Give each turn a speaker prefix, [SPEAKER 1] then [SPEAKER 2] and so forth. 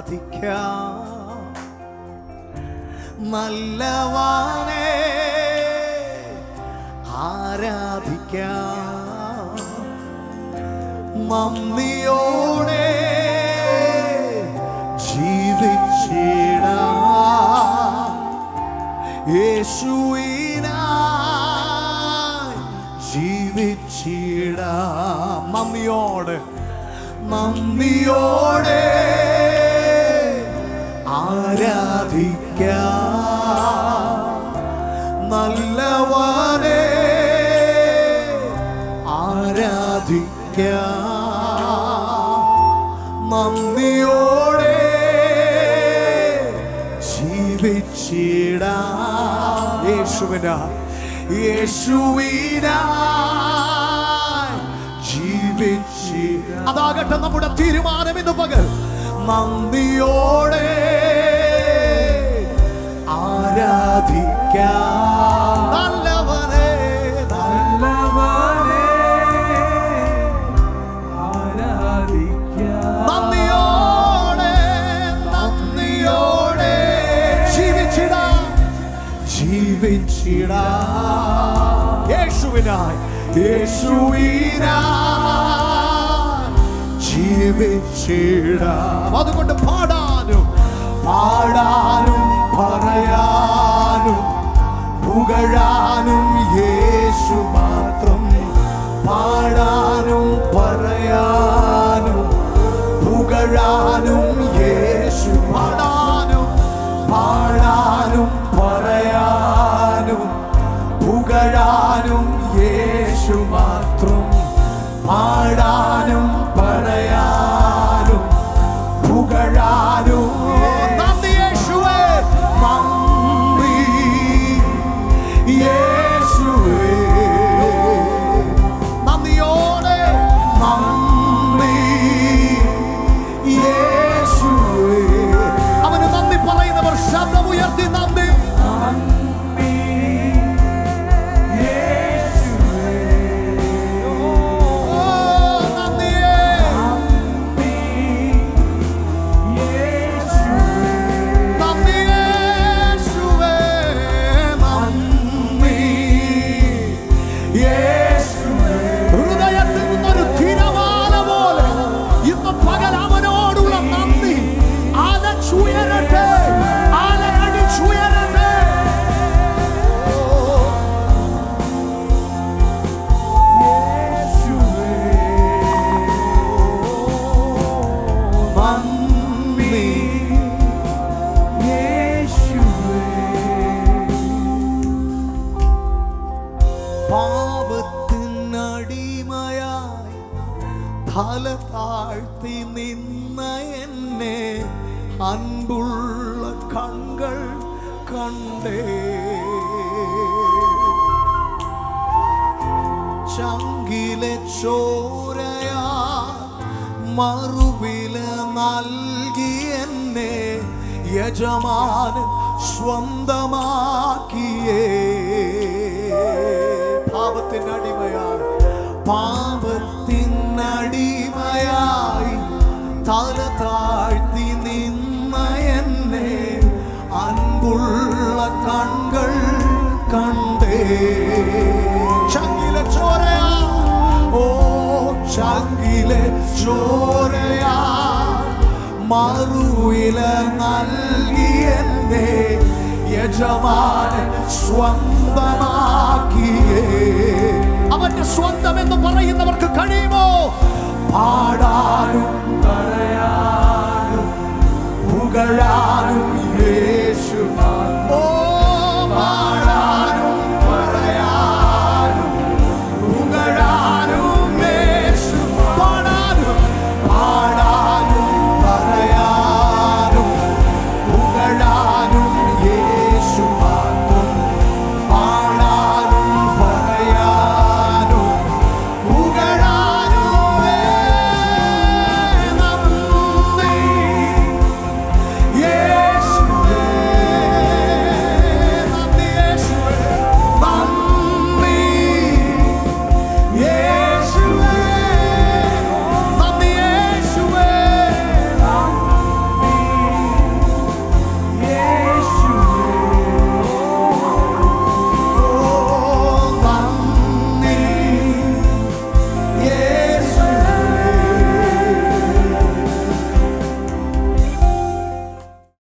[SPEAKER 1] ആരാധിക്കാം നല്ലവാനെ ആരാധിക്കാം നന്ദിയോടെ ജീവിച്ചിടാം യേശുവിനായി ജീവിച്ചിടാം നന്ദിയോടെ നന്ദിയോടെ ആരാധിക്കാം നല്ലവനെ ആരാധിക്കാം നന്ദിയോടെ ജീവിച്ചിടാം യേശുവിന യേശുവിന ജീവിച്ചി അതാകട്ടെ നമ്മുടെ തീരുമാനം ഇന്ന് പകൽ നന്ദിയോടെ ആരാധിക്കാം നല്ലവനെ
[SPEAKER 2] നല്ലവനെ ആരാധിക്കാം
[SPEAKER 1] നന്ദിയോടെ നന്ദിയോടെ ജീവിച്ചിടാം ജീവിച്ചിടാം യേശുവിനായി യേശുവിനായി ജീവിച്ചിടാം അതുകൊണ്ട് പാടാനും പാടാനും പറയാനും പുകഴാനും യേശു മാത്രം പാടാനും പറയാനും പുകഴാനും യേശു പാടാനും പാടാനും പറയാനും പുകഴാനും യേശു മാത്രം പാടാനും പറയാനും പുകഴാനും നന്ദി യേശുവേ നന്ദി യേശുവേ നന്ദിയോടെ നന്ദി യേശുവേ അവന് നന്ദി പറയുന്നവർ ശബ്ദമുയർത്തി നന്ദി
[SPEAKER 2] നന്ദി യേശുവേ
[SPEAKER 1] ഓ, നന്ദിയേ
[SPEAKER 2] നന്ദി യേശുവേ
[SPEAKER 1] നന്ദി യേശുവേ നന്ദി യേശുവേ ഹൃദയത്തിൽ നിന്നൊരു തിരമാല പോലെ ഇന്ന് പകൽ അവനോടുള്ള നന്ദി അലച്ചുയരട്ടെ അലയടിച്ചുയരട്ടെ
[SPEAKER 2] യേശുവേ
[SPEAKER 1] നന്ദി
[SPEAKER 2] യേശുവേ
[SPEAKER 1] പാപത്തിനടിമയായി തല താഴ്ത്തി നിന്ന എന്നെ അൻപുള്ള കൺകൾ കണ്ടേ ചങ്കിലെ ചോരയാ മറുവില നൽകി എന്നെ യജമാനൻ സ്വന്തമാക്കിയേ പാപത്തിനടിമയായി പാപത്തിനടിമയായി തല താഴ്ത്തി നിന്ന എന്നെ അൻപുള്ള കൺകൾ കണ്ടേ ചങ്കിലെ ചോരയാ ഓ ചങ്കിലെ ചോരയാ മറുവില നൽകി എന്നെ യജമാനൻ സ്വന്തമാക്കിയേ അവന്റെ സ്വന്തം എന്ന് പറയുന്നവർക്ക് കഴിയുമോ പാടാനും
[SPEAKER 2] പറയാനും
[SPEAKER 1] പുകഴാനും